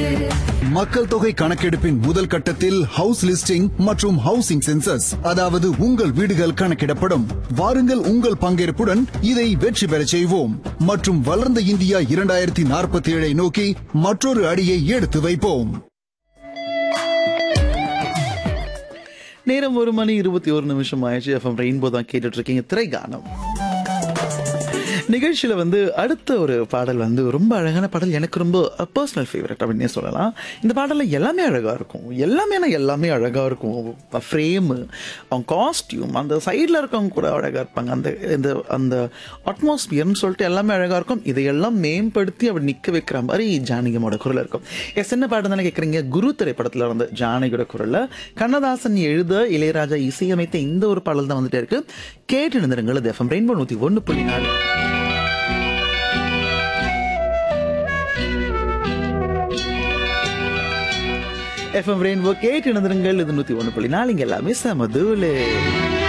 மக்கள் தொகை கணக்கெடுப்பின் முதல் கட்டத்தில் ஹவுஸ் லிஸ்டிங் மற்றும் ஹவுசிங் சென்சஸ் அதாவது உங்கள் வீடுகள் கணக்கிடப்படும் வாருங்கள் உங்கள் பங்கேற்புடன் இதை வெற்றி பெறச் செய்வோம் மற்றும் வளர்ந்த இந்தியா இரண்டாயிரத்தி நாற்பத்தி ஏழை நோக்கி மற்றொரு அடியை எடுத்து வைப்போம் நேரம் ஒரு மணி இருபத்தி ஒரு நிமிஷம் ஆயிடுச்சு எஃப்எம் ரெயின்போ தான் கேட்டுட்டு இருக்கீங்க திரைகானம் நிகழ்ச்சியில் வந்து அடுத்த ஒரு பாடல் வந்து ரொம்ப அழகான பாடல் எனக்கு ரொம்ப பர்சனல் ஃபேவரட் அப்படின்னே சொல்லலாம் இந்த பாடலில் எல்லாமே அழகாக இருக்கும் எல்லாமே நான் எல்லாமே அழகாக இருக்கும் ஃப்ரேமு அவங்க காஸ்டியூம் அந்த சைடில் இருக்கவங்க கூட அழகாக இருப்பாங்க அந்த இந்த அந்த அட்மாஸ்பியர்னு சொல்லிட்டு எல்லாமே அழகாக இருக்கும் இதையெல்லாம் மேம்படுத்தி அப்படி நிற்க வைக்கிற மாதிரி ஜானகியமோட குரல் இருக்கும் எஸ் என்ன பாட்டு தானே கேட்குறீங்க குரு திரைப்படத்தில் வந்து ஜானகியோட குரலில் கண்ணதாசன் எழுத இளையராஜா இசையமைத்த இந்த ஒரு பாடல் தான் வந்துட்டே இருக்கு கேட்டு நிறுங்கள் இது எஃப்எம் ரெயின்போ நூற்றி ஒன்று புள்ளி நாலு எஃப்எம் ரெயின்போ கேட்டு நிறுங்கள் இது நூற்றி ஒன்று புள்ளி நாலு இங்கே எல்லாமே சமதூலு